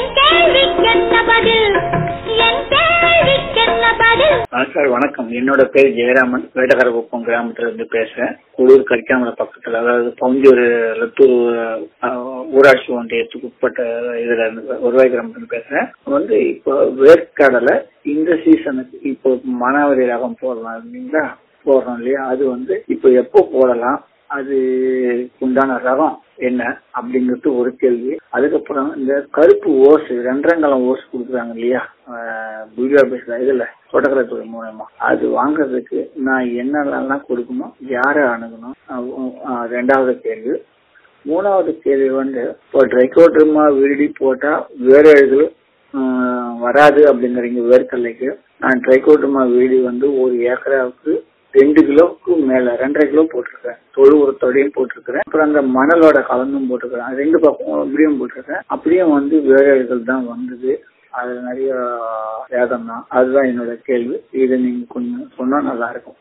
என் கேள்விக்கென்ன பதில் என் கேள்விக்கென்ன பதில் ஆ, சார் வணக்கம் என்னோட பேர் ஜெயராமன் வேட்டகரகுப்பம் கிராமத்துல இருந்து பேசுறேன் குளூர் கரிக்காமலை பக்கத்துல அதாவது பவுஞ்சூர் லத்தூர் ஆ, ஊராட்சி ஒன்றியத்துக்கு உட்பட்ட இதுல இருந்து ஒருவாய் கிராமத்துல இருந்து பேசுறேன் வந்து இப்போ வேர்க்கடலை இந்த சீசனுக்கு இப்போ மானாவரி ரகம் போடலாம் இல்லைங்களா போடுறோம் இல்லையா அது வந்து இப்போ எப்போ போடலாம் அது உண்டான ரகம் என்ன அப்படிங்கிறது ஒரு கேள்வி அதுக்கப்புறம் இந்த கருப்பு ஓஸ் ரெண்டரங்கலம் ஓஸ் கொடுக்குறாங்க இல்லையா புதியா பேசுற இதுல தோட்டக்கலைத்துறை மூலமா அது வாங்குறதுக்கு நான் என்னெல்லாம் கொடுக்கணும் யாரை அணுகணும் அஹ் அஹ் ரெண்டாவது கேள்வி மூணாவது கேள்வி வந்து இப்போ ட்ரைகோட்ரிமா விரிடி போட்டா வேற இது ஆஹ் வராது அப்படிங்கிறீங்க வேர்க்கடலைக்கு நான் ட்ரைகோட்ரிமா விரிடி வந்து ஒரு ஏக்கராவுக்கு ரெண்டு கிலோவுக்கு மேல ரெண்டரை கிலோ போட்டிருக்கேன் தொழு உரத்தோடையும் போட்டிருக்கிறேன் அப்புறம் அந்த மணலோட கலந்தும் போட்டிருக்கிறேன் ரெண்டு பக்கம் இப்படியும் போட்டிருக்கேன் அப்படியும் வந்து வேலைகள் தான் வந்தது அது நிறைய வேதம் தான் அதுதான் என்னோட கேள்வி இதை நீங்க கொஞ்சம் சொன்னா நல்லா இருக்கும்